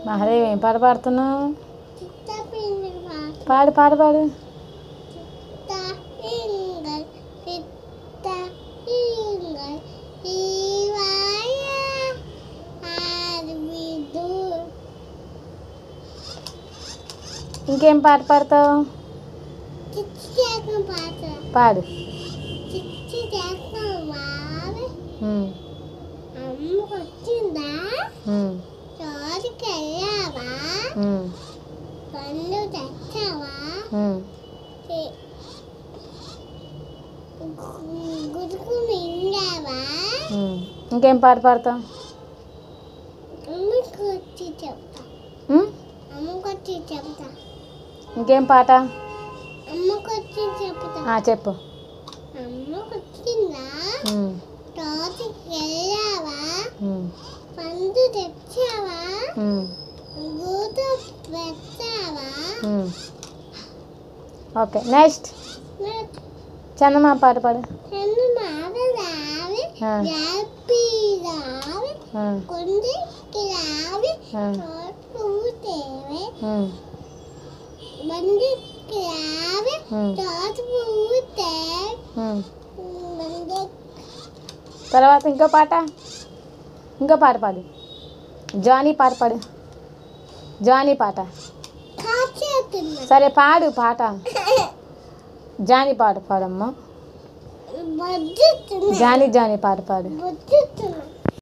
మహాదేవి ఏం పాట పాడుతున్నావు చిత్తపిండి పాడు పాడు పాడు చిత్త ఇంగల్ చిత్త ఇంగల్ శివాయ ఆర్విదు ఇంకేం పాట పాడతావు చిచ్చి చేసిన పాట పాడు చిచ్చి చేసిన వారు ఉమ్, అమ్మకొచ్చిందా ఉమ్, చోటుకి వెళ్ళావా ఉమ్, పండు తెచ్చావా ఉమ్. గుడుకు మింగావా ఉమ్. ఇంకేం పాట పాడతావు అమ్మకి వచ్చి చెప్తా ఉమ్? అమ్మకి వచ్చి చెప్తా ఇంకేం పాట అమ్మకి వచ్చి చెప్తా ఆ, చెప్పు అమ్మకి వచ్చిందా ఉమ్, తోటకి వెళ్ళావా ఉమ్, పండు తెచ్చావా ఉమ్, గూత పెట్టావా ఉమ్. ఓకే నెక్స్ట్ చందమామ పాట పాడు నన్ను మారదావి ఆ. జాపి రావి ఆ, కొండకి రావి ఆ, పూతేవే ఉమ్, బండికి రావి ఉమ్, తోట పూతే ఉమ్. బండి తర్వాత ఇంకో పాట ఇంకో పాట పాడు జానీ పాట పాడు జానీ పాట కాచేతున్నా సరే పాడు పాట జానీ పాట పాడమ్మా బొద్దుతున్నా జానీ జానీ పాట పాడు బొద్దుతున్నా